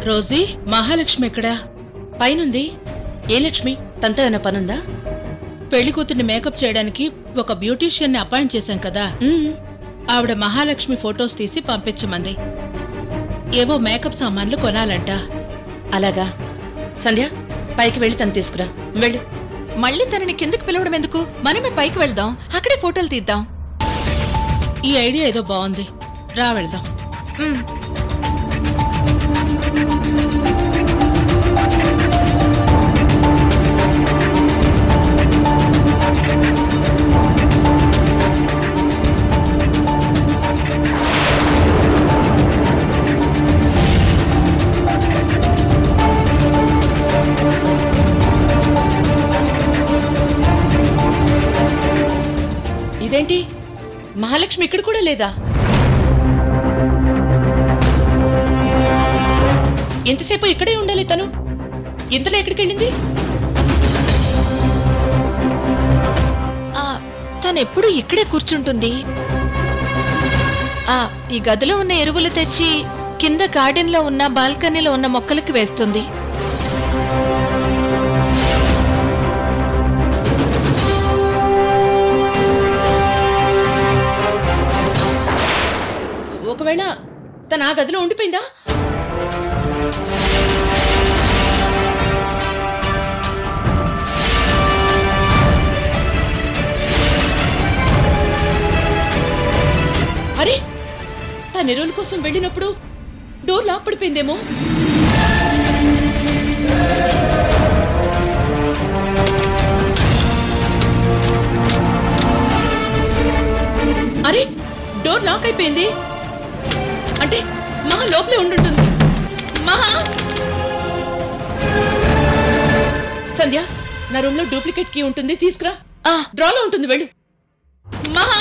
Rosie Mahalakshmi ఎక్కడా పైనుంది ఏ లక్ష్మి తనతో ఏమైనా పనుందా పెళ్లి కూతుర్ని మేకప్ చేయడానికి ఒక బ్యూటీషియన్ ని అపాయింట్ చేశాం కదా ఉమ్, ఆవిడ మహాలక్ష్మి ఫొటోస్ తీసి పంపించమంది ఏవో మేకప్ సామాన్లు కొనాలంట అలాగా సంధ్య పైకి వెళ్ళి తను తీసుకురా వెళ్ళు మళ్ళీ తనని కిందకి పిలవడం ఎందుకు మనమే పైకి వెళ్దాం అక్కడే ఫోటోలు తీద్దాం ఈ ఐడియా ఏదో బాగుంది రా వెళ్దాం మ్. ఇదేంటి మహాలక్ష్మి ఇక్కడ కూడా లేదా ఎంతసేపు ఇక్కడే ఉండాలి తను ఇంతలో ఎక్కడికి వెళ్ళింది ఆ, తను ఎప్పుడు ఇక్కడే కూర్చుంటుంది ఆ ఈ గదిలో ఉన్న ఎరువులు తెచ్చి కింద గార్డెన్లో ఉన్న బాల్కనీలో ఉన్న మొక్కలకి వేస్తుంది ఒకవేళ తను ఆ గదిలో ఉండిపోయిందా అరే తన ఎరువుల కోసం వెళ్ళినప్పుడు డోర్ లాక్ పడిపోయిందేమో అరే డోర్ లాక్ అయిపోయింది అంటే మహా లోపలే ఉండుంటుంది మహా సంధ్య నా రూమ్ లో డూప్లికేట్ కీ ఉంటుంది తీసుకురా ఆ డ్రాలో ఉంటుంది వెళ్ళు మహా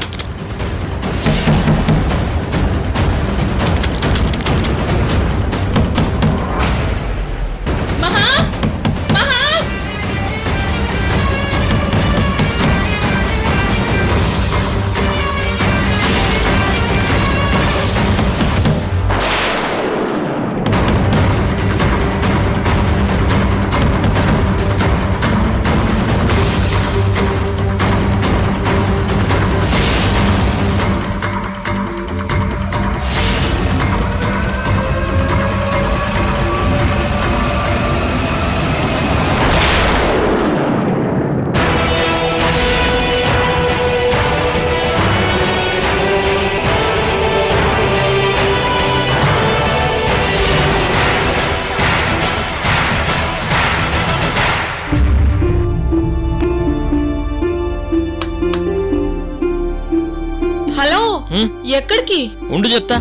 మహా మహా హలో హ్మ్? ఎక్కడికి ఉండు చెప్తా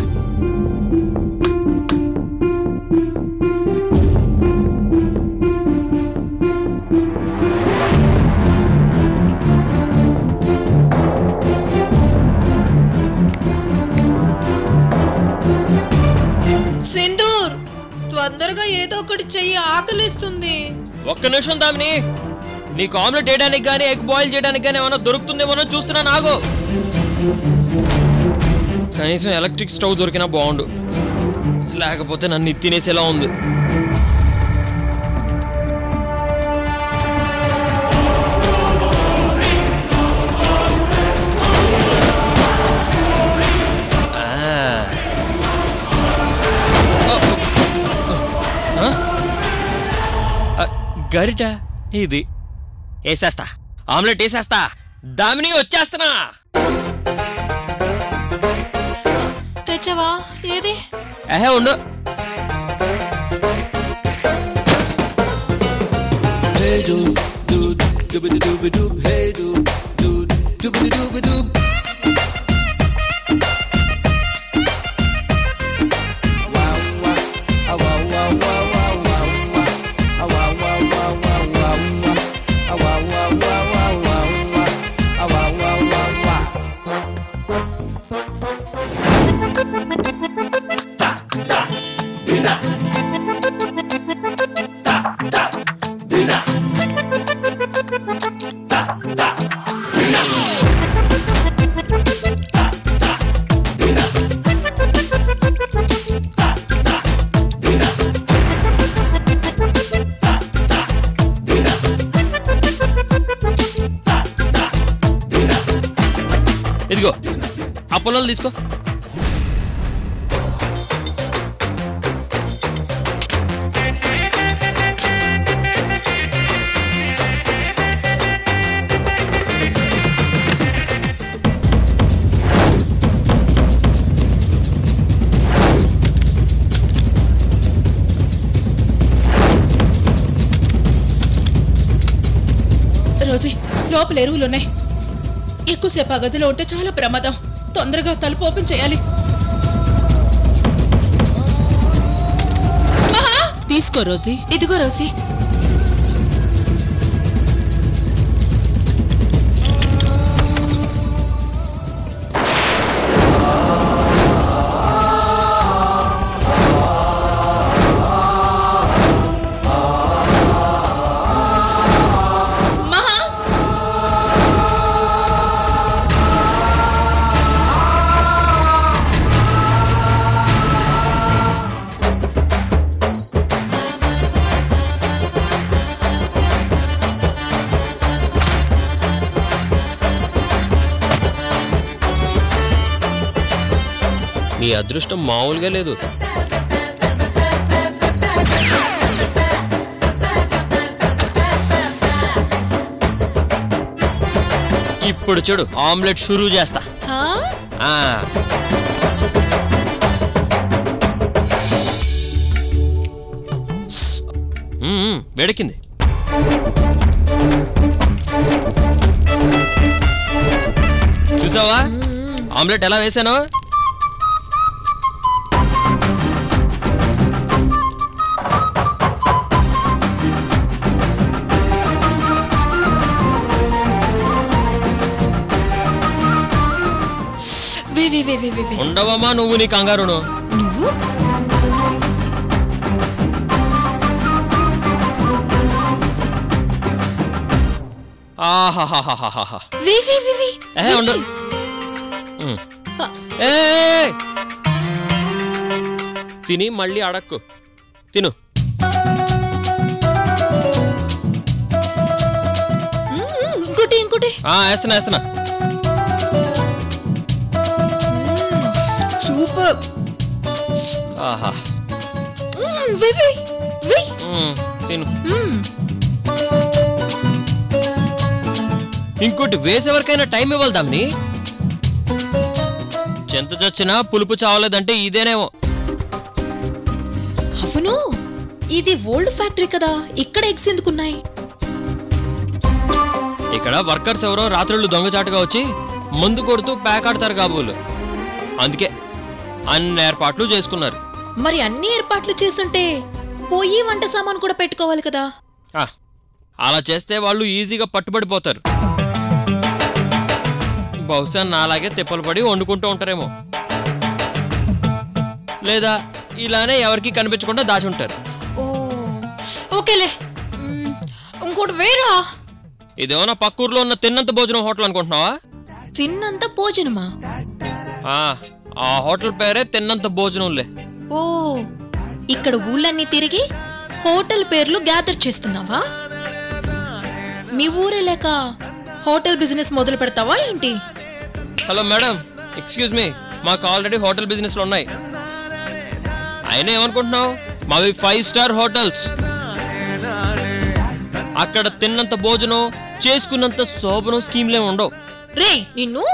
సింధూర్ తొందరగా ఏదో ఒకటి చెయ్యి ఆకలిస్తుంది ఒక్క నిమిషం దామిని నీకు ఆమ్లెట్ వేయడానికి కానీ ఎగ్ బాయిల్ చేయడానికి కానీ ఏమైనా దొరుకుతుందేమో చూస్తున్నా నాగు కనీసం ఎలక్ట్రిక్ స్టవ్ దొరికినా బాగుండు లేకపోతే నన్ను ఇది తినేసేలా ఉంది ఆ. ఓ, ఓ, ఓ. ఆ? ఆ, గరిట ఇది వేసేస్తా ఆమ్లెట్ వేసేస్తా దామిని వచ్చేస్తున్నా తెచ్చావా ఏది ఏహే ఉండు ఇగో ఆ పొలాలు తీసుకో రోజీ లోపల ఎరువులు ఉన్నాయి ఎక్కువసేపు ఆ గదిలో ఉంటే చాలా ప్రమాదం తొందరగా తలుపు ఓపెన్ చేయాలి మహా! తీసుకో రోజీ ఇదిగో రోసి మహా నీ అదృష్టం మామూలుగా లేదు ఇప్పుడు చూడు ఆమ్లెట్ షురూ చేస్తా హా? ఆ మ్మ్, మ్మ్, వేడెక్కింది చూసావా ఆమ్లెట్ ఎలా వేసాను వే వే వే వే వే వే ఉండవమ్మా నువ్వు నీ కంగారును నువ్వు ఆహాహాహాహాహా వే వే వే వే ఏ ఉండు మ్మ్. ఏ తిని మళ్ళీ అడక్కు తిను మ్మ్, ఇంకోటి ఇంకోటి ఆ వేస్తున్నా వేస్తున్నా సూపర్ ఆహా మ్మ్, వే వే వే మ్మ్, తిను మ్మ్. ఇంకోటి వేసేవరకైనా టైం ఇవ్వాలి దాన్ని చెంత చచ్చినా పులుపు చావలేదంటే ఇదేనేమో అవును ఇది ఓల్డ్ ఫ్యాక్టరీ కదా ఇక్కడ ఎగ్స్ ఎందుకున్నాయి ఇక్కడ వర్కర్స్ ఎవరో రాత్రుళ్ళు దొంగచాటుగా వచ్చి మందు కొడుతూ ప్యాక్ ఆడతారు కాబోలు అందుకే అన్ని ఏర్పాట్లు చేసుకున్నారు మరి అన్ని ఏర్పాట్లు చేస్తుంటే పొయ్యి వంట సామాన్ కూడా పెట్టుకోవాలి కదా ఆ, అలా చేస్తే వాళ్ళు ఈజీగా పట్టుబడిపోతారు బహుశా నాలాగే తిప్పలు పడి వండుకుంటూ ఉంటారేమో లేదా ఇలానే ఎవరికి కనిపించకుండా దాచి ఉంటారు ఓ ఓకేలే మ్మ్, ఇంకోటి వేరా ఇదేమన్నా పక్కూర్లో ఉన్న తిన్నంత భోజనం హోటల్ అనుకుంటున్నావా తిన్నంత భోజనమా ఆ, ఆ హోటల్ పేరే తిన్నంత భోజనంలే ఓ ఇక్కడ ఊళ్ళన్నీ తిరిగి హోటల్ పేర్లు గ్యాదర్ చేస్తున్నావా మీ ఊరే లేక హోటల్ బిజినెస్ మొదలు పెడతావా ఏంటి హలో మేడం ఎక్స్క్యూజ్ మీ మాకు ఆల్రెడీ హోటల్ బిజినెస్లు ఉన్నాయి అయినా ఏమనుకుంటున్నావు మావి ఫైవ్ స్టార్ హోటల్స్ అక్కడ తిన్నంత భోజనం చేసుకున్నంత శోభనం స్కీమ్లే ఉండవు రే నిన్ను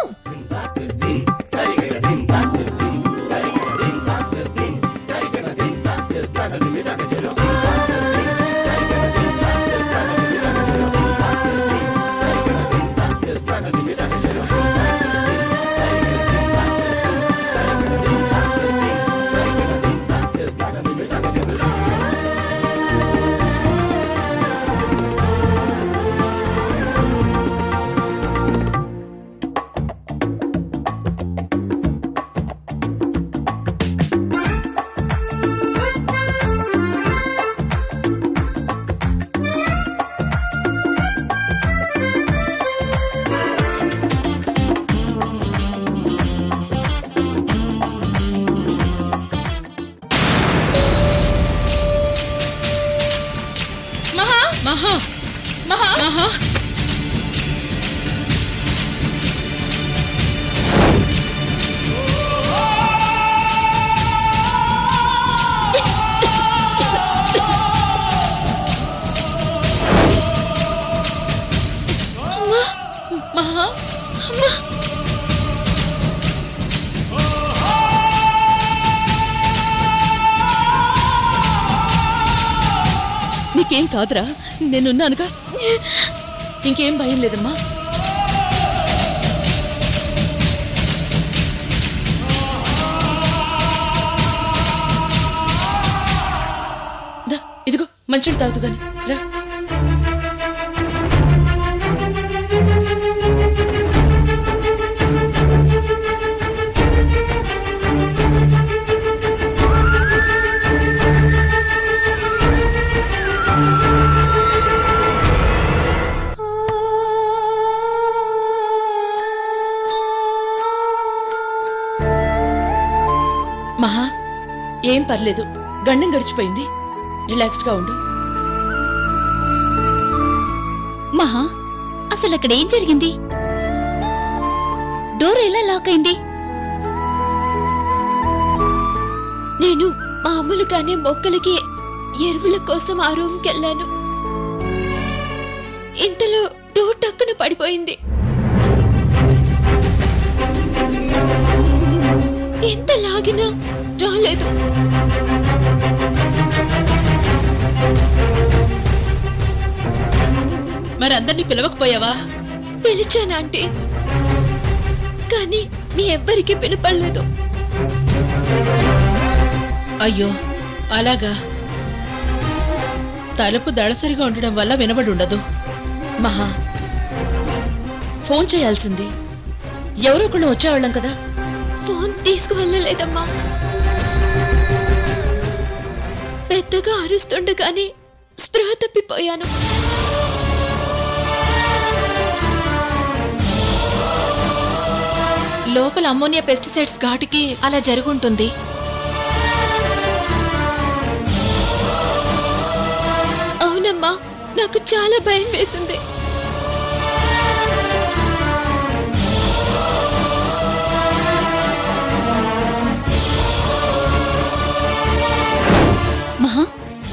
మహా నీకేం కాదురా నేనున్నానుగా ఇంకేం భయం లేదమ్మా దా, ఇదిగో మంచిని తాగుతూ గాని రా మహా ఏం పర్లేదు గండం గడిచిపోయింది రిలాక్స్డ్ గా ఉండు మహా అసలు అక్కడ ఏం జరిగింది డోర్ ఎలా లాక్ అయింది నేను మామూలుగానే మొక్కలకి ఎరువుల కోసం ఆ రూమ్కి వెళ్ళాను ఇంతలో డోర్ టక్కున పడిపోయింది ఎంత లాగినా రాలేదు మరి అందరినీ పిలవకపోయావా పిలిచాను ఆంటీ కానీ మీ ఎవ్వరికీ పినపడలేదు అయ్యో అలాగా తలుపు దళసరిగా ఉండడం వల్ల వినబడి ఉండదు మహా ఫోన్ చేయాల్సింది ఎవరో ఒకళ్ళు వచ్చేవాళ్ళం కదా ఫోన్ తీసుకువెళ్ళలేదమ్మా పెద్దగా అరుస్తుండగానే స్పృహ తప్పిపోయాను లోపల అమ్మోనియా పెస్టిసైడ్స్ ఘాటుకి అలా జరుగుంటుంది అవునమ్మా నాకు చాలా భయం వేసింది మహా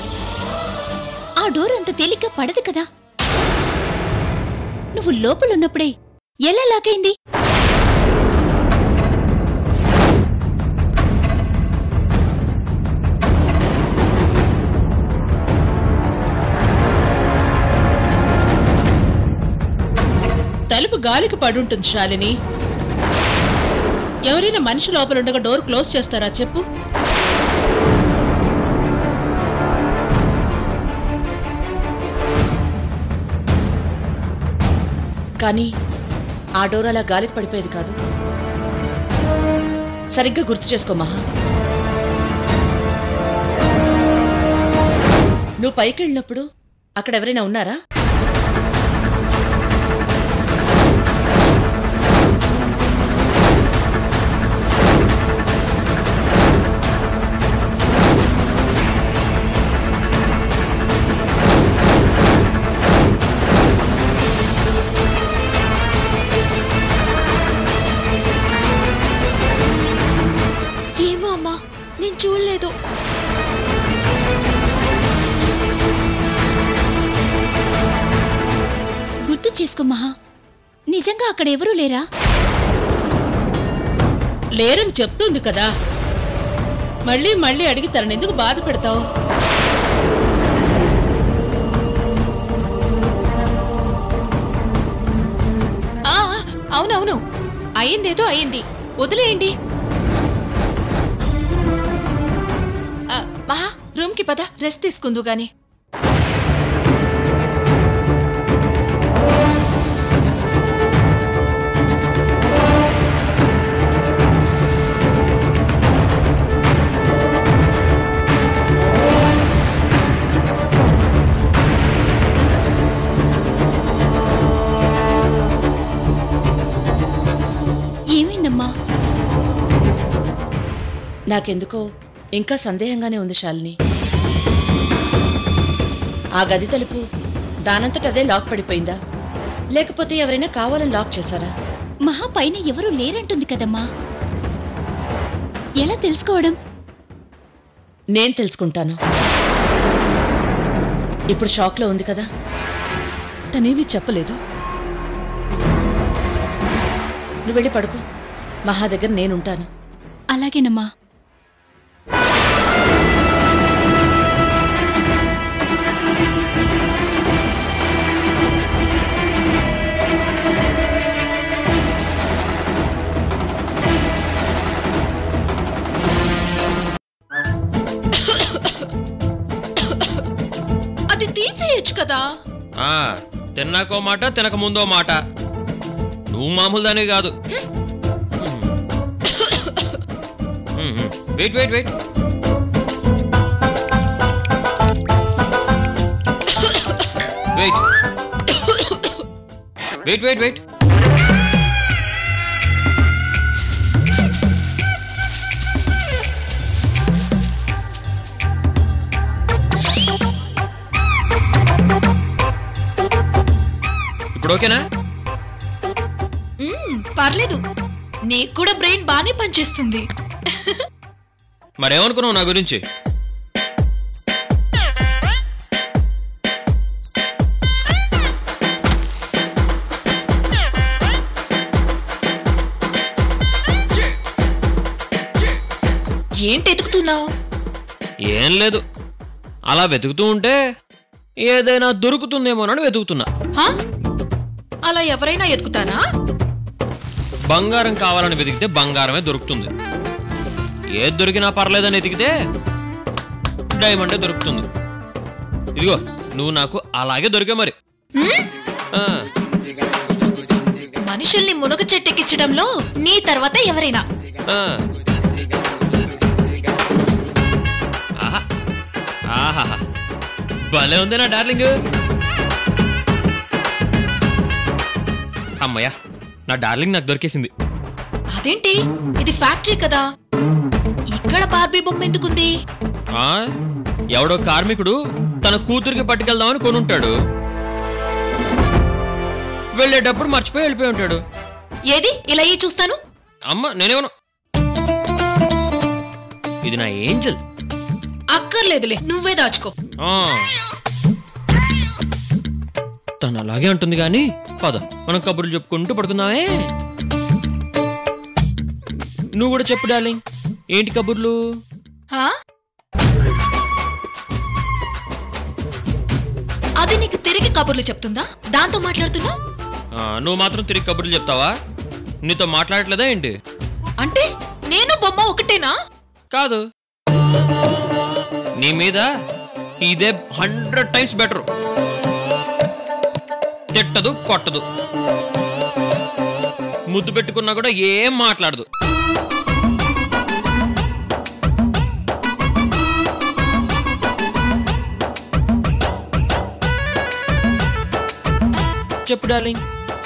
ఆ డోర్ అంత తేలిగ్గా పడదు కదా నువ్వు లోపలున్నప్పుడే ఎలా లాకైంది తలుపు గాలికి పడుంటుంది శాలిని ఎవరైనా మనిషి లోపల ఉండగా డోర్ క్లోజ్ చేస్తారా చెప్పు కానీ ఆ డోర్ అలా గాలికి పడిపోయేది కాదు సరిగ్గా గుర్తు చేసుకో మహా నువ్వు పైకి వెళ్ళినప్పుడు అక్కడ ఎవరైనా ఉన్నారా ఏమో అమ్మా నేను చూడలేదు గుర్తు చేసుకో మహా నిజంగా అక్కడ ఎవరూ లేరా లేరని చెప్తుంది కదా మళ్ళీ మళ్ళీ అడిగి తననెందుకు బాధ పెడతావు ఆ, ఆ, అవునవును అయిందేదో అయింది వదిలేయండి ఆ, మహా రూమ్కి పద రెస్ట్ తీసుకుందు గాని ఏమైందమ్మా నాకెందుకో ఇంకా సందేహంగానే ఉంది శాలిని ఆ గది తలుపు దానంతట అదే లాక్ పడిపోయిందా లేకపోతే ఎవరైనా కావాలని లాక్ చేశారా మహా పైన ఎవరూ లేరంటుంది కదమ్మా ఎలా తెలుసుకోవడం నేను తెలుసుకుంటాను ఇప్పుడు షాక్లో ఉంది కదా తనేమీ చెప్పలేదు నువ్వు వెళ్ళి పడుకో మహా దగ్గర నేనుంటాను అలాగేనమ్మా అది తీసేయచ్చు కదా ఆ, తిన్నాకో మాట తినక ముందో మాట నువ్వు మామూలు దానివి కాదు wait wait wait wait wait wait wait ఇప్పుడు ఓకేనా మ్మ్, పర్లేదు నీకు కూడా బ్రెయిన్ బాగానే పనిచేస్తుంది మరేమనుకున్నావు నా గురించి ఏంటి ఎతుకుతున్నావు ఏం లేదు అలా వెతుకుతూ ఉంటే ఏదైనా దొరుకుతుందేమోనని వెతుకుతున్నా అలా ఎవరైనా ఎతుకుతారా బంగారం కావాలని వెతికితే బంగారమే దొరుకుతుంది ఏది దొరికినా పర్లేదని వెతికితే డైమండే దొరుకుతుంది ఇదిగో నువ్వు నాకు అలాగే దొరికే మరి ఆ, మనుషుల్ని మునగ చెట్టెక్కించడంలో నీ తర్వాత ఎవరైనా ఆ. ఆహా ఆహాహా భలే ఉంది నా డార్లింగ్ అమ్మయ్యా నా డార్లింగ్ నాకు దొరికేసింది అదేంటి ఇది ఫ్యాక్టరీ కదా ఇక్కడ బార్బీ బొమ్మ ఎందుకుంది ఆ ఎవడో కార్మికుడు తన కూతురికి పట్టుకెళ్దామని కొనుంటాడు వెళ్ళేటప్పుడు మర్చిపోయి వెళ్ళిపోయి ఉంటాడు ఏది ఇలా ఈ చూస్తాను అమ్మ నేనేమను ఇది నా ఏంజల్ అక్కర్లేదులే నువ్వే దాచుకో ఆ. తను అలాగే ఉంటుంది కానీ పద మనం కబుర్లు చెప్పుకుంటూ పడుకుందామే నువ్వు కూడా చెప్పు డార్లింగ్ ఏంటి కబుర్లు హా? అది నీకు తిరిగి కబుర్లు చెప్తుందా దాంతో మాట్లాడుతున్నా ఆ, నువ్వు మాత్రం తిరిగి కబుర్లు చెప్తావా నీతో మాట్లాడట్లేదా ఏంటి అంటే నేను బొమ్మ ఒకటేనా కాదు నీ మీద ఇదే హండ్రెడ్ టైమ్స్ బెటర్ తిట్టదు కొట్టదు ముద్దు పెట్టుకున్నా కూడా ఏం మాట్లాడదు చెప్పు డార్లింగ్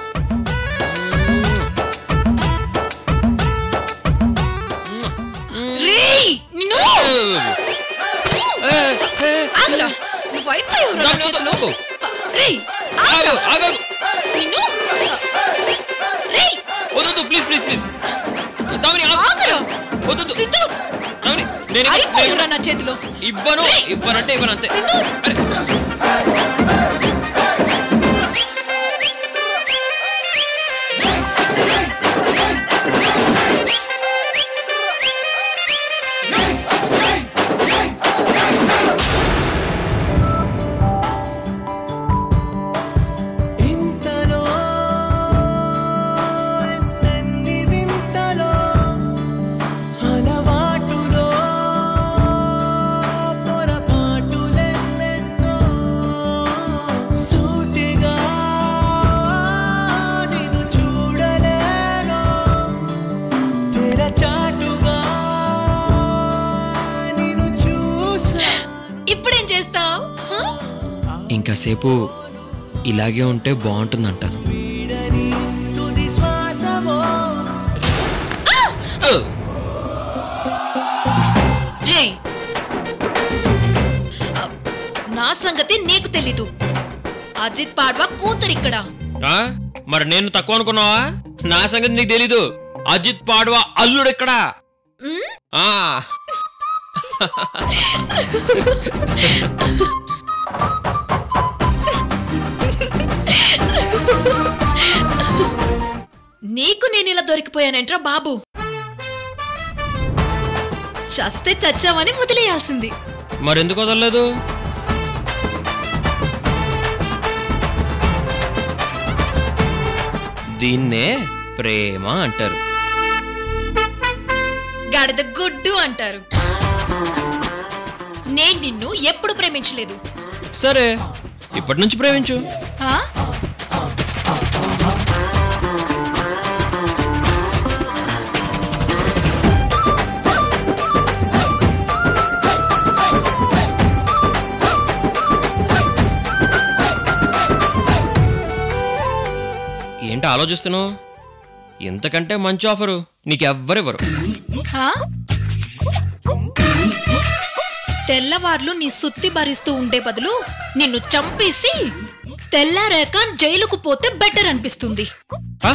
రేయ్, నిన్ను ఏ, ఏ, ఆగురా. నువ్వు అయిపోయావు రా నా నాకు చేతిలో. నాకు. రేయ్, ఆగు, ఆగు. నిన్ను రేయ్, వద్దొద్దు ప్లీజ్ ప్లీజ్ ప్లీజ్ దామిని ఆగు. ఆగురా. వద్దొద్దు సింధు దామిని నేను ఇవ్వను, నేను అయిపోయావు రా ఇవ్వను. నా చేతిలో ఇవ్వను ఇవ్వనంటే ఇవ్వను అంతే సింధు. అరే. ఇంతలో ఎన్నెన్ని వింతలో అలవాటులో పొరపాటులెన్నెన్నో సూటిగా నిన్ను చూడలేను తెరచాటుగా నిన్ను చూసా ఇప్పుడేం చేస్తావు ఇంకాసేపు ఇలాగే ఉంటే బాగుంటుందంట వీడని తుది శ్వాసమో రేయ్ ఆ, నా సంగతి నీకు తెలీదు అజిత్ పాడ్వా కూతురు ఇక్కడ ఆ? మరి నేను తక్కువ అనుకున్నావా నా సంగతి నీకు తెలీదు అజిత్ పాడ్వా అల్లుడు ఇక్కడ ఆ నీకు నేను ఇలా దొరికిపోయానంట్రా బాబు చస్తే చచ్చావని వదిలేయాల్సింది మరెందుకు వదలలేదు దీన్నే ప్రేమ అంటారు గాడిద గుడ్డు అంటారు నేను నిన్ను ఎప్పుడు ప్రేమించలేదు సరే ఇప్పటి నుంచి ప్రేమించు హా? ఏంటి ఆలోచిస్తున్నావు ఇంతకంటే మంచి ఆఫరు నీకెవ్వరివ్వరు హా? తెల్లవార్లు నీ సుత్తి భరిస్తూ ఉండే బదులు నిన్ను చంపేసి తెల్లారాక జైలుకు పోతే బెటర్ అనిపిస్తుంది ఆ?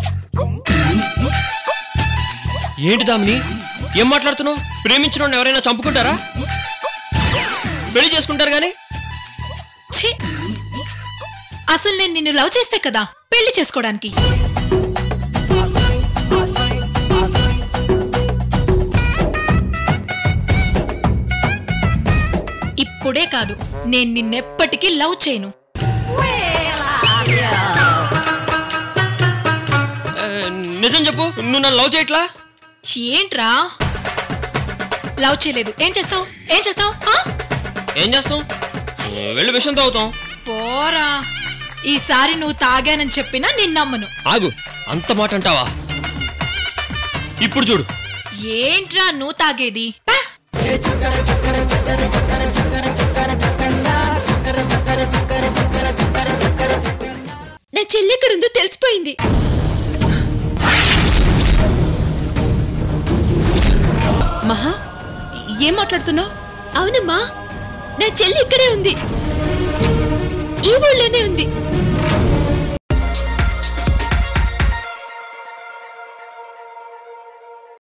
ఏంటి దామిని ఏం మాట్లాడుతున్నావు ప్రేమించిన ఎవరైనా చంపుకుంటారా పెళ్లి చేసుకుంటారు గాని ఛీ! అసలు నేను నిన్ను లవ్ చేస్తే కదా పెళ్లి చేసుకోవడానికి ఇప్పుడే కాదు నేను నిన్నెప్పటికీ లవ్ చేయను ఆ, నిజం చెప్పు నువ్వు నన్ను లవ్ చేయట్లా ఏంట్రా లవ్ చేయలేదు ఏం చేస్తావు ఏం చేస్తావు ఏం చేస్తాం వెళ్ళి విషయం తాగుతాం పోరా ఈసారి నువ్వు తాగానని చెప్పినా నేను నమ్మను ఆగు అంత మాట అంటావా ఇప్పుడు చూడు ఏంట్రా నువ్వు తాగేది పా. నా చెల్లి ఎక్కడుందో తెలిసిపోయింది మహా ఏం మాట్లాడుతున్నావు అవునమ్మా నా చెల్లి ఇక్కడే ఉంది ఈ ఊళ్ళోనే ఉంది